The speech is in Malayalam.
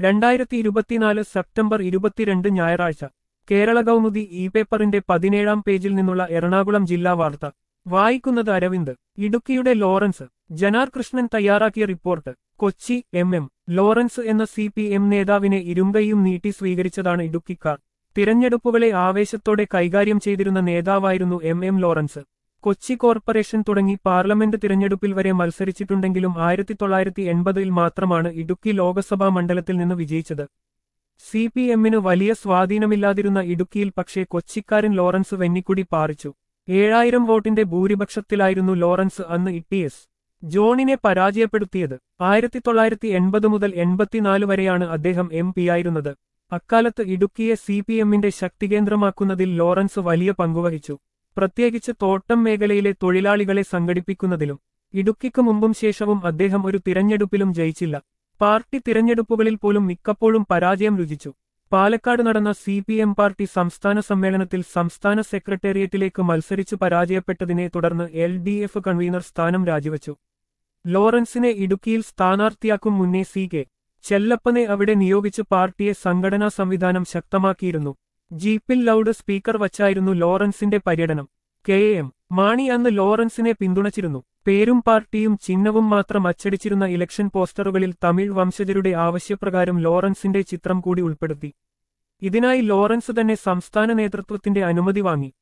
രണ്ടായിരത്തി ഇരുപത്തിനാല് സെപ്റ്റംബർ ഇരുപത്തിരണ്ട് ഞായറാഴ്ച കേരള കൗമുദി ഇ പേപ്പറിന്റെ പതിനേഴാം പേജിൽ നിന്നുള്ള എറണാകുളം ജില്ലാ വാർത്ത വായിക്കുന്നത് അരവിന്ദ് ഇടുക്കിയുടെ ലോറൻസ് ജനാർ കൃഷ്ണൻ തയ്യാറാക്കിയ report Kochi M M Lawrence എന്ന സി പി എം നേതാവിനെ ഇരുങ്കയും നീട്ടി സ്വീകരിച്ചതാണ് ഇടുക്കിക്കാർ തിരഞ്ഞെടുപ്പുകളെ ആവേശത്തോടെ കൈകാര്യം ചെയ്തിരുന്ന നേതാവായിരുന്നു M M Lawrence Kochi corporation തുടങ്ങി പാർലമെന്റ് തിരഞ്ഞെടുപ്പിൽ വരെ മത്സരിച്ചിട്ടുണ്ടെങ്കിലും ആയിരത്തി തൊള്ളായിരത്തി എൺപതിൽ മാത്രമാണ് ഇടുക്കി ലോക്സഭാ മണ്ഡലത്തിൽ നിന്ന് വിജയിച്ചത് സി പി എമ്മിന് വലിയ സ്വാധീനമില്ലാതിരുന്ന ഇടുക്കിയിൽ പക്ഷേ കൊച്ചിക്കാരൻ ലോറൻസ് വെന്നിക്കുടി പാറിച്ചു ഏഴായിരം വോട്ടിന്റെ ഭൂരിപക്ഷത്തിലായിരുന്നു ലോറൻസ് അന്ന് ഇട്ടിഎസ് ജോണിനെ പരാജയപ്പെടുത്തിയത് ആയിരത്തി തൊള്ളായിരത്തി എൺപത് മുതൽ എൺപത്തിനാല് വരെയാണ് അദ്ദേഹം എം പിയായിരുന്നത് അക്കാലത്ത് ഇടുക്കിയെ സി പി എമ്മിന്റെ ശക്തികേന്ദ്രമാക്കുന്നതിൽ ലോറൻസ് വലിയ പങ്കുവഹിച്ചു പ്രത്യേകിച്ച് തോട്ടം മേഖലയിലെ തൊഴിലാളികളെ സംഘടിപ്പിക്കുന്നതിലും ഇടുക്കിക്ക് മുമ്പും ശേഷവും അദ്ദേഹം ഒരു തിരഞ്ഞെടുപ്പിലും ജയിച്ചില്ല പാർട്ടി തിരഞ്ഞെടുപ്പുകളിൽ പോലും മിക്കപ്പോഴും പരാജയം രുചിച്ചു പാലക്കാട് നടന്ന സി പി എം പാർട്ടി സംസ്ഥാന സമ്മേളനത്തിൽ സംസ്ഥാന സെക്രട്ടേറിയറ്റിലേക്ക് മത്സരിച്ച് പരാജയപ്പെട്ടതിനെ തുടർന്ന് എൽ ഡി എഫ് കൺവീനർ സ്ഥാനം രാജിവച്ചു ലോറൻസിനെ ഇടുക്കിയിൽ സ്ഥാനാർത്ഥിയാക്കും മുന്നേ സി കെ ചെല്ലപ്പനെ അവിടെ നിയോഗിച്ച് പാർട്ടിയെ സംഘടനാ സംവിധാനം ശക്തമാക്കിയിരുന്നു ജീപ്പിൽ ലൗഡ് സ്പീക്കർ വച്ചായിരുന്നു ലോറൻസിന്റെ പര്യടനം കെ എം മാണി അന്ന് ലോറൻസിനെ പിന്തുണച്ചിരുന്നു പേരും പാർട്ടിയും ചിഹ്നവും മാത്രം അച്ചടിച്ചിരുന്ന ഇലക്ഷൻ പോസ്റ്ററുകളിൽ തമിഴ് വംശജരുടെ ആവശ്യപ്രകാരം ലോറൻസിന്റെ ചിത്രം കൂടി ഉൾപ്പെടുത്തി ഇതിനായി ലോറൻസ് തന്നെ സംസ്ഥാന നേതൃത്വത്തിന്റെ അനുമതി വാങ്ങി